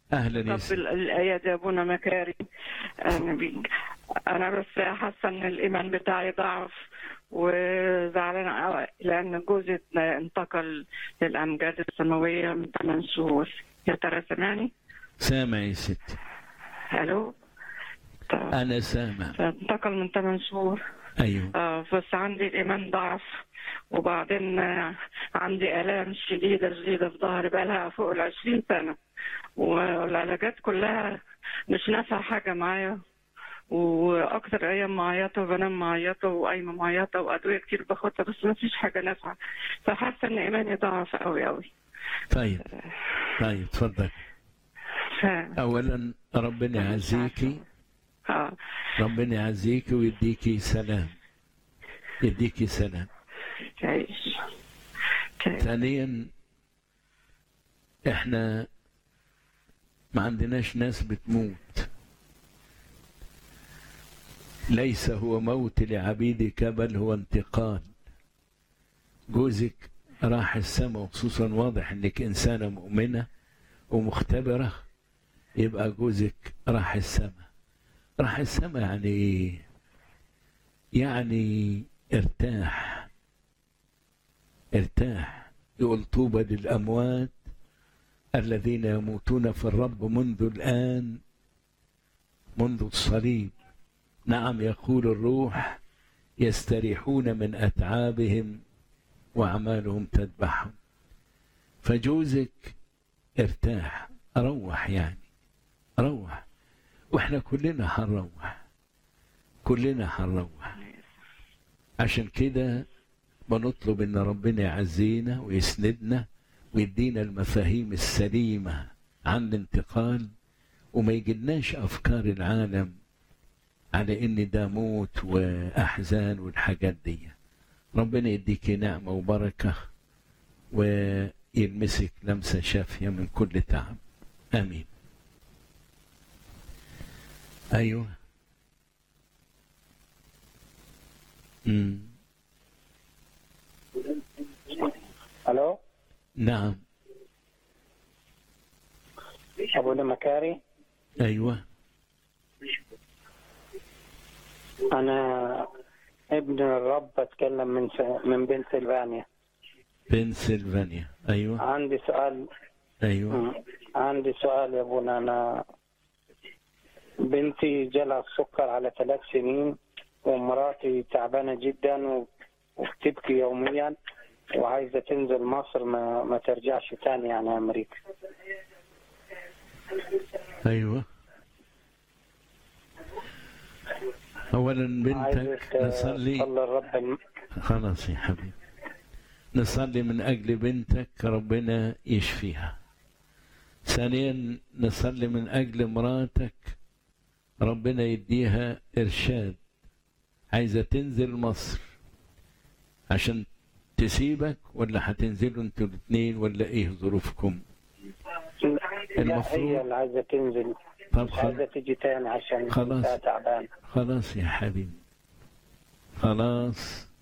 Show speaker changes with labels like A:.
A: اهلا يا
B: طب
A: سيدي
B: ال- الآيات يا أبونا مكاري أنا, بي... أنا بس حاسة إن الإيمان بتاعي ضعف وزعلانة أوي لأن جوزي انتقل للأمجاد السماوية من 8 شهور يا ترى سامعني؟
A: سامع يا ستي
B: ألو؟ طب
A: انا سامع
B: انتقل من 8 شهور
A: ايوه
B: آه بس عندي الإيمان ضعف وبعدين آه، عندي آلام شديدة شديدة في ظهري بقالها فوق العشرين سنة والعلاجات كلها مش نافعة حاجة معايا وأكتر أيام معيطة وبنام معيطة وقايمة معيطة وأدوية كتير باخدها بس ما فيش حاجة نافعة فحاسة إن إيماني ضعف أوي أوي
A: طيب طيب اتفضل
B: ف...
A: اولا ربنا يعزيكي
B: آه
A: ربنا يعزيكي ويديكي سلام يديكي سلام
B: تعيش تعيش
A: ثانيا احنا ما عندناش ناس بتموت ليس هو موت لعبيدك بل هو انتقال جوزك راح السماء وخصوصا واضح انك انسانه مؤمنه ومختبره يبقى جوزك راح السماء راح السماء يعني ايه يعني ارتاح ارتاح يقول طوبى للأموات الذين يموتون في الرب منذ الآن منذ الصليب نعم يقول الروح يستريحون من أتعابهم وأعمالهم تذبحهم فجوزك ارتاح روح يعني روح واحنا كلنا هنروح كلنا هنروح عشان كده بنطلب ان ربنا يعزينا ويسندنا ويدينا المفاهيم السليمه عن الانتقال وما يجدناش افكار العالم على ان ده موت واحزان والحاجات دي ربنا يديك نعمه وبركه ويلمسك لمسه شافيه من كل تعب امين ايوه امم
C: الو
A: نعم
C: ابو مكاري
A: ايوه
C: انا ابن الرب اتكلم من س... من بنسلفانيا
A: بنسلفانيا ايوه
C: عندي سؤال
A: ايوه
C: مم. عندي سؤال يا ابونا انا بنتي جالها السكر على ثلاث سنين ومراتي تعبانه جدا و... وبتبكي يوميا وعايزه تنزل مصر ما, ما ترجعش تاني يعني امريكا
A: ايوه اولا بنتك
C: عايزك
A: نصلي
C: تصلي الرب الم...
A: خلاص يا حبيبي نصلي من اجل بنتك ربنا يشفيها ثانيا نصلي من اجل مراتك ربنا يديها ارشاد عايزه تنزل مصر عشان تسيبك ولا هتنزلوا انتوا الاثنين ولا ايه ظروفكم
C: لا
A: المفروض-
C: هي اللي عايزه تنزل
A: طب
C: مش عايزه
A: خلاص
C: تيجي تاني عشان
A: خلاص.
C: بنتها تعبان
A: خلاص يا حبيبي خلاص